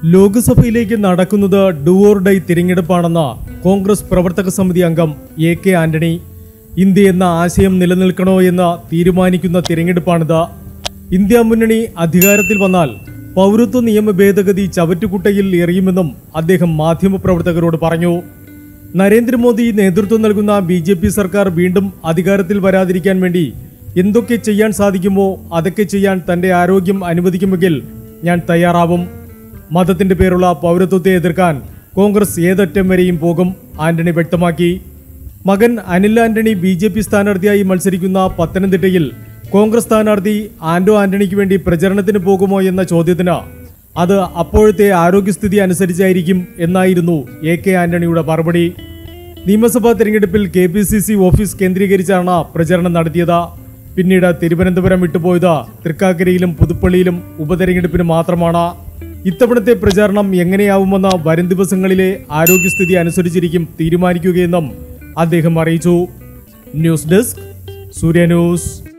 ലോക്സഭയിലേക്ക് നടക്കുന്നത് do or die തിരഞ്ഞെടുപ്പാണെന്ന് കോൺഗ്രസ് പ്രവർത്തക സമിതി അംഗം എ കെ ആന്റണി ഇന്ത്യ എന്ന ആശയം നിലനിൽക്കണോ എന്ന് തീരുമാനിക്കുന്ന തിരഞ്ഞെടുപ്പാണിത് ഇന്ത്യ മുന്നണി അധികാരത്തിൽ വന്നാൽ പൗരത്വ നിയമ ഭേദഗതി ചവറ്റുകുട്ടയിൽ എറിയുമെന്നും അദ്ദേഹം മാധ്യമപ്രവർത്തകരോട് പറഞ്ഞു നരേന്ദ്രമോദി നേതൃത്വം നൽകുന്ന ബി ജെ പി സർക്കാർ വീണ്ടും അധികാരത്തിൽ വരാതിരിക്കാൻ വേണ്ടി എന്തൊക്കെ ചെയ്യാൻ സാധിക്കുമോ അതൊക്കെ ചെയ്യാൻ തന്റെ ആരോഗ്യം അനുവദിക്കുമെങ്കിൽ ഞാൻ തയ്യാറാവും മതത്തിന്റെ പേരുള്ള പൗരത്വത്തെ എതിർക്കാൻ കോൺഗ്രസ് ഏതറ്റം വരെയും പോകും ആന്റണി വ്യക്തമാക്കി മകൻ Anil Antony B J P സ്ഥാനാർത്ഥിയായി മത്സരിക്കുന്ന പത്തനംതിട്ടയിൽ കോൺഗ്രസ് സ്ഥാനാർത്ഥി ആന്റോ ആന്റണിക്ക് വേണ്ടി പ്രചരണത്തിന് പോകുമോ എന്ന ചോദ്യത്തിന് അത് അപ്പോഴത്തെ ആരോഗ്യസ്ഥിതി അനുസരിച്ചായിരിക്കും എന്നായിരുന്നു എ കെ ആന്റണിയുടെ മറുപടി നിയമസഭാ തെരഞ്ഞെടുപ്പിൽ K P C C office കേന്ദ്രീകരിച്ചാണ് പ്രചരണം നടത്തിയത് പിന്നീട് തിരുവനന്തപുരം വിട്ടുപോയത് തൃക്കാക്കരയിലും പുതുപ്പള്ളിയിലും ഉപതെരഞ്ഞെടുപ്പിന് മാത്രമാണ് ഇത്തവണത്തെ പ്രചാരണം എങ്ങനെയാവുമെന്ന് വരും ദിവസങ്ങളിലെ ആരോഗ്യസ്ഥിതി അനുസരിച്ചിരിക്കും തീരുമാനിക്കുകയെന്നും അദ്ദേഹം അറിയിച്ചു ന്യൂസ് ഡെസ്ക് സൂര്യ ന്യൂസ്